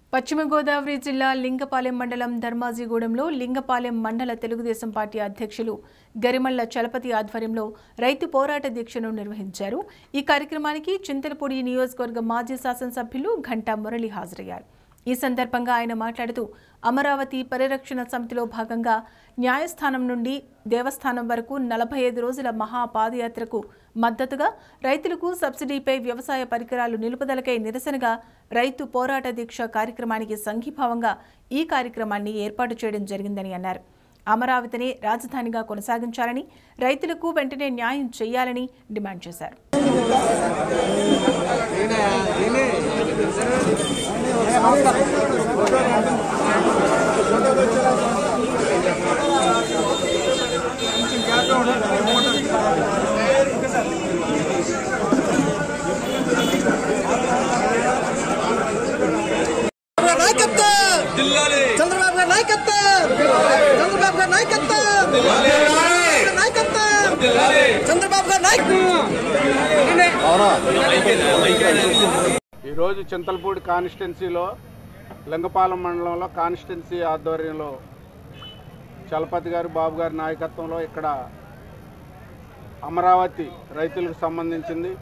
పశ్చిమ గోదావరి జిల్లా లింగపాలెం మండలం ధర్మాజిగూడెంలో లింగపాలెం మండల తెలుగుదేశం పార్టీ అధ్యక్షులు గరిమల్ల చలపతి ఆధ్వర్యంలో రైతు పోరాట దీక్షను నిర్వహించారు ఈ కార్యక్రమానికి చింతలపూడి నియోజకవర్గ మాజీ శాసనసభ్యులు ఘంటా మురళి హాజరయ్యారు ఈ సందర్భంగా ఆయన మాట్లాడుతూ అమరావతి పరిరక్షణ సమితిలో భాగంగా న్యాయస్థానం నుండి దేవస్థానం వరకు నలభై ఐదు రోజుల మహా పాదయాత్రకు మద్దతుగా రైతులకు సబ్సిడీపై వ్యవసాయ పరికరాలు నిలుపుదలకై నిరసనగా రైతు పోరాట దీక్ష కార్యక్రమానికి సంఘీభావంగా ఈ కార్యక్రమాన్ని ఏర్పాటు చేయడం జరిగిందని అన్నారు అమరావతిని రాజధానిగా కొనసాగించాలని రైతులకు వెంటనే న్యాయం చేయాలని డిమాండ్ చేశారు నాయకత్వం చంద్రబాబు గారి నాయకత్వం చంద్రబాబు గారి నాయకత్వం నాయకత్వం చంద్రబాబు గారి నాయకత్వం ఈరోజు చింతలపూడి కాన్స్టిట్యున్సీలో లింగపాలెం మండలంలో కాన్స్టిట్యున్సీ ఆధ్వర్యంలో చలపతి గారు బాబు గారి నాయకత్వంలో ఇక్కడ అమరావతి రైతులకు సంబంధించింది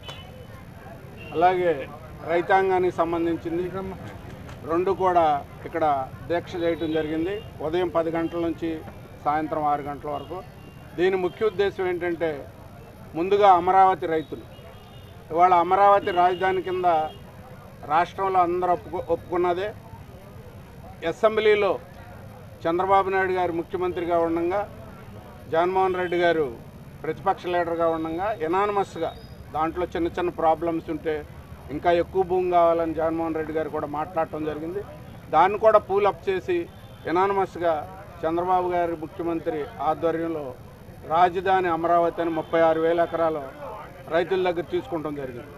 అలాగే రైతాంగానికి సంబంధించింది రెండు కూడా ఇక్కడ దీక్ష చేయటం జరిగింది ఉదయం పది గంటల నుంచి సాయంత్రం ఆరు గంటల వరకు దీని ముఖ్య ఉద్దేశం ఏంటంటే ముందుగా అమరావతి రైతులు ఇవాళ అమరావతి రాజధాని కింద రాష్ట్రంలో అందరూ ఒప్పుకో ఒప్పుకున్నదే అసెంబ్లీలో చంద్రబాబు నాయుడు గారు ముఖ్యమంత్రిగా ఉండగా జగన్మోహన్ రెడ్డి గారు ప్రతిపక్ష లీడర్గా ఉండగా ఎనానమస్గా దాంట్లో చిన్న చిన్న ప్రాబ్లమ్స్ ఉంటే ఇంకా ఎక్కువ భూమి కావాలని జగన్మోహన్ రెడ్డి గారు కూడా మాట్లాడటం జరిగింది దాన్ని కూడా పూలప్ చేసి ఎనానమస్గా చంద్రబాబు గారి ముఖ్యమంత్రి ఆధ్వర్యంలో రాజధాని అమరావతి అని ముప్పై ఆరు వేల ఎకరాలు రైతుల దగ్గర తీసుకుంటాం జరిగింది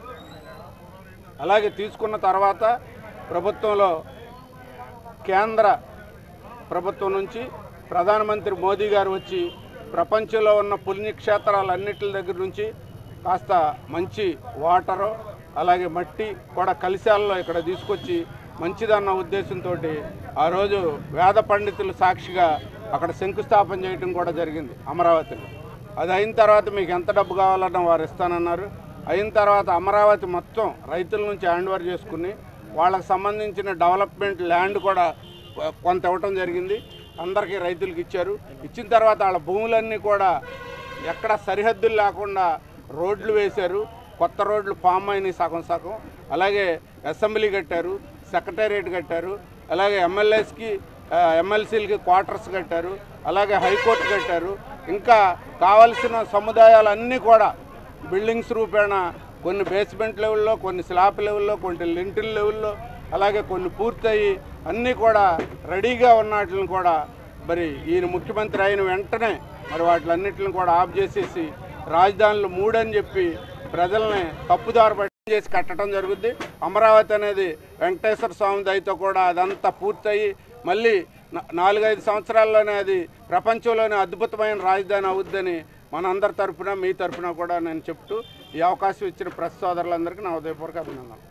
అలాగే తీసుకున్న తర్వాత ప్రభుత్వంలో కేంద్ర ప్రభుత్వం నుంచి ప్రధానమంత్రి మోదీ గారు వచ్చి ప్రపంచంలో ఉన్న పుణ్యక్షేత్రాలన్నిటి దగ్గర నుంచి కాస్త మంచి వాటరు అలాగే మట్టి కూడా కలిశాలలో ఇక్కడ తీసుకొచ్చి మంచిదన్న ఉద్దేశంతో ఆ రోజు వేద పండితులు సాక్షిగా అక్కడ శంకుస్థాపన చేయడం కూడా జరిగింది అమరావతిలో అది అయిన తర్వాత మీకు ఎంత డబ్బు కావాలన్నా వారు ఇస్తానన్నారు అయిన తర్వాత అమరావతి మొత్తం రైతుల నుంచి హ్యాండ్ ఓవర్ చేసుకుని వాళ్ళకి సంబంధించిన డెవలప్మెంట్ ల్యాండ్ కూడా కొ- కొంత ఇవ్వటం జరిగింది అందరికీ రైతులకు ఇచ్చారు ఇచ్చిన తర్వాత వాళ్ళ భూములన్నీ కూడా ఎక్కడ సరిహద్దులు లేకుండా రోడ్లు వేశారు కొత్త రోడ్లు ఫామ్ అయినాయి సగం సగం అలాగే అసెంబ్లీ కట్టారు సెక్రటేరియట్ కట్టారు అలాగే ఎమ్మెల్యేస్కి ఎమ్మెల్సీలకి క్వార్టర్స్ కట్టారు అలాగే హైకోర్టు కట్టారు ఇంకా కావలసిన సముదాయాలన్నీ కూడా బిల్డింగ్స్ రూపేణ కొన్ని బేస్మెంట్ లెవెల్లో కొన్ని స్లాబ్ లెవెల్లో కొన్ని లింటిల్ లెవెల్లో అలాగే కొన్ని పూర్తయి అన్నీ కూడా రెడీగా ఉన్నట్లను కూడా మరి ఈయన ముఖ్యమంత్రి అయిన వెంటనే మరి వాటిలన్నిటిని కూడా ఆఫ్ చేసేసి రాజధానులు మూడని చెప్పి ప్రజల్ని తప్పుదారి పట్టి చేసి కట్టడం జరుగుద్ది అమరావతి అనేది వెంకటేశ్వర స్వామి దయతో కూడా అదంతా పూర్తయి మళ్ళీ నా- నాలుగైదు సంవత్సరాల్లోనే అది ప్రపంచంలోనే అద్భుతమైన రాజధాని అవుద్దని మనందరి తరఫున మీ తరఫున కూడా నేను చెప్తూ ఈ అవకాశం ఇచ్చిన ప్రెస్ సోదరులందరికీ నా ఉదయపూర్వక అభినందనలు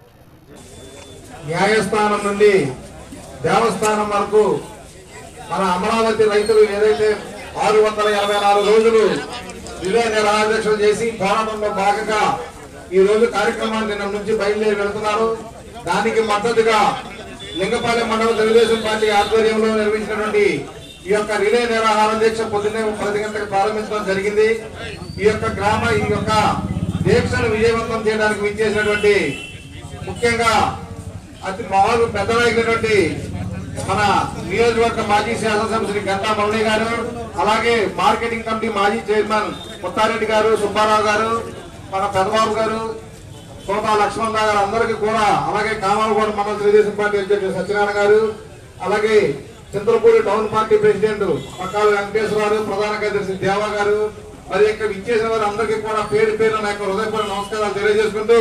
న్యాయస్థానం నుండి దేవస్థానం వరకు మన అమరావతి రైతులు ఏదైతే ఆరు వందల ఎనభై నాలుగు రోజులు రిలే నిరాదీక్షలు చేసి పోరాటంలో భాగంగా ఈ రోజు కార్యక్రమాన్ని నిన్న నుంచి బయలుదేరి వెళ్తున్నారు దానికి మద్దతుగా లింగపాలెం మండల తెలుగుదేశం పార్టీ ఆధ్వర్యంలో నిర్వహించినటువంటి ఈ యొక్క రిలే నిరాహార దీక్ష పొద్దున్నే పది గంటలకు ప్రారంభించడం జరిగింది ఈ యొక్క గ్రామ ఈ యొక్క దీక్షను విజయవంతం చేయడానికి విచ్చేసినటువంటి ముఖ్యంగా అతి మామూలు పెద్ద నాయకులైనటువంటి మన నియోజకవర్గ మాజీ శాసనసభ శ్రీ గంటా మురళి గారు అలాగే మార్కెటింగ్ కమిటీ మాజీ చైర్మన్ ముత్తారెడ్డి గారు సుబ్బారావు గారు మన పెదబాబు గారు కోటా లక్ష్మణ్ రావు గారు అందరికీ కూడా అలాగే కామాలగూడ మండల తెలుగుదేశం పార్టీ అధ్యక్షుడు సత్యనారాయణ గారు అలాగే Chintalapudi town party president Pakkala Venkateswararao ప్రధాన కార్యదర్శి దేవా గారు మరి ఇక్కడ ఇచ్చేసిన వారు అందరికీ కూడా పేరు పేరు నా యొక్క హృదయపూర్వక నమస్కారాలు తెలియజేసుకుంటూ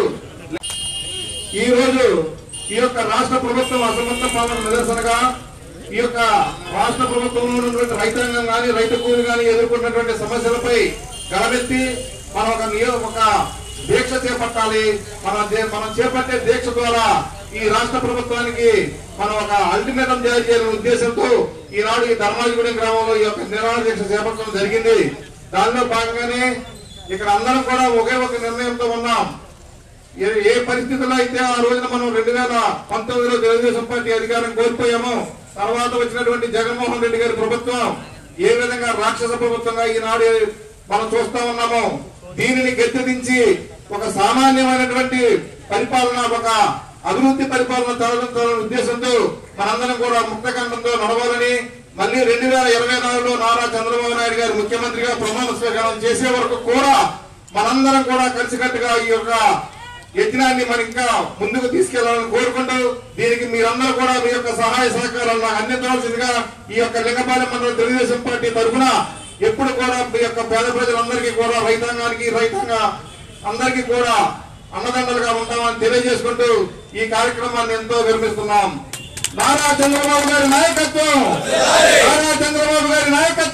ఈ రోజు ఈ యొక్క రాష్ట్ర ప్రభుత్వం అసమర్థ పాలన నిదర్శనగా ఈ యొక్క రాష్ట్ర ప్రభుత్వంలో ఉన్నటువంటి రైతాంగం కానీ రైతు కూలి కానీ ఎదుర్కొన్నటువంటి సమస్యలపై గలమెత్తి మనం ఒక నియో ఒక దీక్ష చేపట్టాలి మనం చే- మనం చేపట్టే దీక్ష ద్వారా ఈ రాష్ట్ర ప్రభుత్వానికి మనం ఒక అల్టిమేటం జారీ చేయాలనే ఉద్దేశంతో ఈనాడు ఈ ధర్మాజిగూడెం గ్రామంలో ఈ యొక్క నిరాహార దీక్ష చేపట్టడం జరిగింది దానిలో భాగంగానే ఇక్కడ అందరం కూడా ఒకే ఒక నిర్ణయంతో ఉన్నాం ఏ ఏ పరిస్థితుల్లో అయితే ఆ రోజున మనం రెండు వేల పంతొమ్మిదిలో తెలుగుదేశం పార్టీ అధికారం కోల్పోయామో తర్వాత వచ్చినటువంటి జగన్మోహన్ రెడ్డి గారి ప్రభుత్వం ఏ విధంగా రాక్షస ప్రభుత్వంగా ఈనాడు మనం చూస్తా ఉన్నామో దీనిని గెత్తెదించి ఒక సామాన్యమైనటువంటి పరిపాలన ఒక అభివృద్ధి పరిపాలన తరలించాలనే ఉద్దేశంతో మనందరం కూడా ముక్తకంఠంతో నడవాలని మళ్ళీ రెండు వేల ఇరవై నాలుగులో నారా చంద్రబాబు నాయుడు గారు ముఖ్యమంత్రిగా ప్రమాణ స్వీకారం చేసే వరకు కూడా మనందరం కూడా కలిసికట్టుగా ఈ యొక్క యజ్ఞాన్ని మరి ఇంకా ముందుకు తీసుకెళ్లాలని కోరుకుంటూ దీనికి మీరందరూ కూడా మీ యొక్క సహాయ సహకారాలు నాకు అందించవలసిందిగా ఈ యొక్క లింగపాలెం మండలం తెలుగుదేశం పార్టీ తరఫున ఎప్పుడు కూడా మీ యొక్క పేద ప్రజలందరికీ కూడా రైతాంగానికి రైతాంగ అందరికీ కూడా అన్నదండలుగా ఉంటామని తెలియజేసుకుంటూ ఈ కార్యక్రమాన్ని ఎంతో విరమిస్తున్నాం నారా చంద్రబాబు గారి నాయకత్వం నారా చంద్రబాబు గారి నాయకత్వం